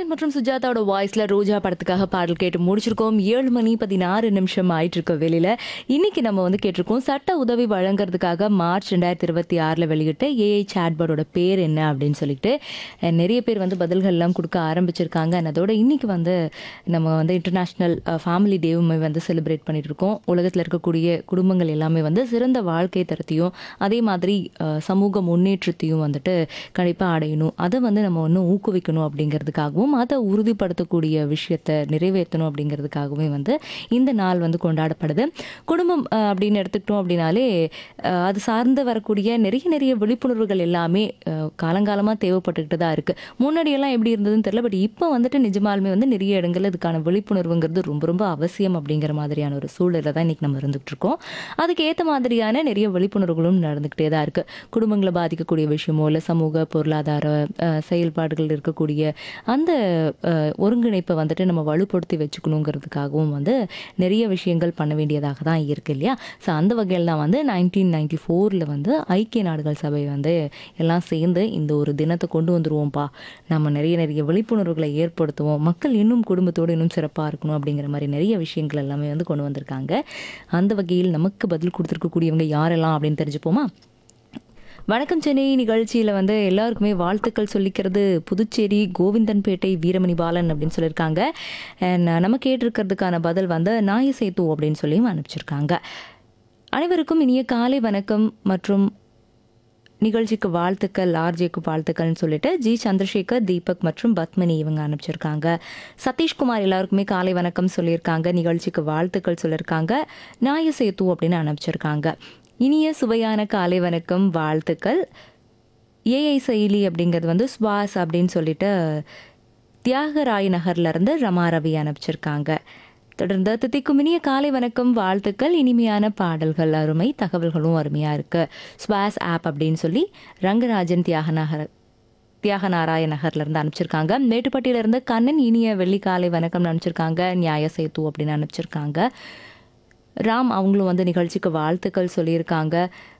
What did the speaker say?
மற்றும் சுஜாதாவோட வாய்ஸ்ல ரோஜா படத்துக்காக பாடல் கேட்டு முடிச்சிருக்கோம் ஏழு மணி பதினாறு நிமிஷம் ஆயிட்டு இருக்க வெளியில இன்னைக்கு நம்ம வந்து கேட்டிருக்கோம் சட்ட உதவி வழங்குறதுக்காக மார்ச் ரெண்டாயிரத்தி இருபத்தி ஆறுல வெளியிட்ட ஏஐ சாட்பாடோட பேர் என்ன அப்படின்னு சொல்லிட்டு அஹ், நிறைய பேர் வந்து பதில்கள் எல்லாம் கொடுக்க ஆரம்பிச்சிருக்காங்க and அதோட இன்னைக்கு வந்து நம்ம வந்து இன்டர்நேஷ்னல் ஃபேமிலி டேவுமே வந்து செலிப்ரேட் பண்ணிட்டு இருக்கோம் உலகத்தில் இருக்கக்கூடிய குடும்பங்கள் எல்லாமே வந்து சிறந்த வாழ்க்கை தரத்தையும் அதே மாதிரி அஹ், சமூக முன்னேற்றத்தையும் வந்துட்டு கண்டிப்பாக அடையணும் அதை வந்து நம்ம இன்னும் ஊக்குவிக்கணும் அப்படிங்கிறதுக்காகவும் அதை உறுதிப்படுத்தக்கூடிய விஷயத்தை நிறைவேற்றணும் அப்படிங்கிறதுக்காகவே வந்து இந்த நாள் வந்து கொண்டாடப்படுது குடும்பம் அஹ், அப்படின்னு எடுத்துக்கிட்டோம் அப்படின்னாலே அஹ், அது சார்ந்து வரக்கூடிய நிறைய நிறைய விழிப்புணர்வுகள் எல்லாமே காலங்காலமாக தேவைப்பட்டுக்கிட்டு தான் இருக்குது முன்னாடியெல்லாம் எப்படி இருந்ததுன்னு தெரியல பட் இப்போ வந்துட்டு நிஜமாலுமே வந்து நிறைய இடங்கள்ல இதுக்கான விழிப்புணர்வுங்கிறது ரொம்ப ரொம்ப அவசியம் அப்படிங்கிற மாதிரியான ஒரு சூழலில் தான் இன்னைக்கு நம்ம இருந்துகிட்டு இருக்கோம் அதுக்கு ஏற்ற மாதிரியான நிறைய விழிப்புணர்வுகளும் நடந்துக்கிட்டே தான் இருக்குது குடும்பங்களை பாதிக்கக்கூடிய விஷயமோ இல்லை சமூக பொருளாதார அஹ், செயல்பாடுகள் இருக்கக்கூடிய அந்த அஹ், ஒருங்கிணைப்பை வந்துட்டு நம்ம வலுப்படுத்தி வச்சுக்கணுங்கிறதுக்காகவும் வந்து நிறைய விஷயங்கள் பண்ண வேண்டியதாக தான் இருக்கு இல்லையா ஸோ அந்த வகையில் தான் வந்து நைன்டீன் நைன்டி ஃபோரில் வந்து ஐக்கிய நாடுகள் சபை வந்து எல்லாம் சேர்ந்து இந்த ஒரு தினத்தை கொண்டு வந்துருவோம்ப்பா நம்ம நிறைய நிறைய விழிப்புணர்வுகளை ஏற்படுத்துவோம் மக்கள் இன்னும் குடும்பத்தோடு இன்னும் சிறப்பாக இருக்கணும் அப்படிங்கிற மாதிரி நிறைய விஷயங்கள் எல்லாமே வந்து கொண்டு வந்திருக்காங்க அந்த வகையில் நமக்கு பதில் கொடுத்துருக்கக்கூடியவங்க யாரெல்லாம் அப்படின்னு தெரிஞ்சுப்போமா வணக்கம் சென்னை நிகழ்ச்சியில் வந்து எல்லாருக்குமே வாழ்த்துக்கள் சொல்லிக்கிறது புதுச்சேரி கோவிந்தன்பேட்டை வீரமணி பாலன் அப்படின்னு சொல்லியிருக்காங்க And நம்ம கேட்டிருக்கிறதுக்கான பதில் வந்து நாய சேத்து அப்படின்னு சொல்லியும் அனுப்பிச்சிருக்காங்க அனைவருக்கும் இனிய காலை வணக்கம் மற்றும் நிகழ்ச்சிக்கு வாழ்த்துக்கள் ஆர்ஜேக்கு வாழ்த்துக்கள்னு சொல்லிட்டு ஜி சந்திரசேகர் தீபக் மற்றும் பத்மினி இவங்க அனுப்பிச்சிருக்காங்க சதீஷ்குமார் எல்லாருக்குமே காலை வணக்கம் சொல்லியிருக்காங்க நிகழ்ச்சிக்கு வாழ்த்துக்கள் சொல்லியிருக்காங்க நாய சேத்து அப்படின்னு அனுப்பிச்சிருக்காங்க இனிய சுவையான காலை வணக்கம் வாழ்த்துக்கள் ஏஐ செயலி அப்படிங்கிறது வந்து ஸ்வாஸ் அப்படின்னு சொல்லிட்டு தியாகராய நகர்ல இருந்து ரமா ரவி அனுப்பிச்சிருக்காங்க தொடர்ந்து தித்திக்கும் இனிய காலை வணக்கம் வாழ்த்துக்கள் இனிமையான பாடல்கள் அருமை தகவல்களும் அருமையா இருக்கு ஸ்வாஸ் ஆப் அப்படின்னு சொல்லி ரங்கராஜன் தியாகநகர் தியாகநாராய நகர்ல இருந்து அனுப்பிச்சிருக்காங்க மேட்டுப்பட்டியில இருந்து கண்ணன் இனிய வெள்ளி காலை வணக்கம் அனுப்பிச்சிருக்காங்க நியாய சேத்து அப்படின்னு அனுப்பிச்சிருக்காங்க ராம் அவங்களும் வந்து நிகழ்ச்சிக்கு வாழ்த்துக்கள் சொல்லியிருக்காங்க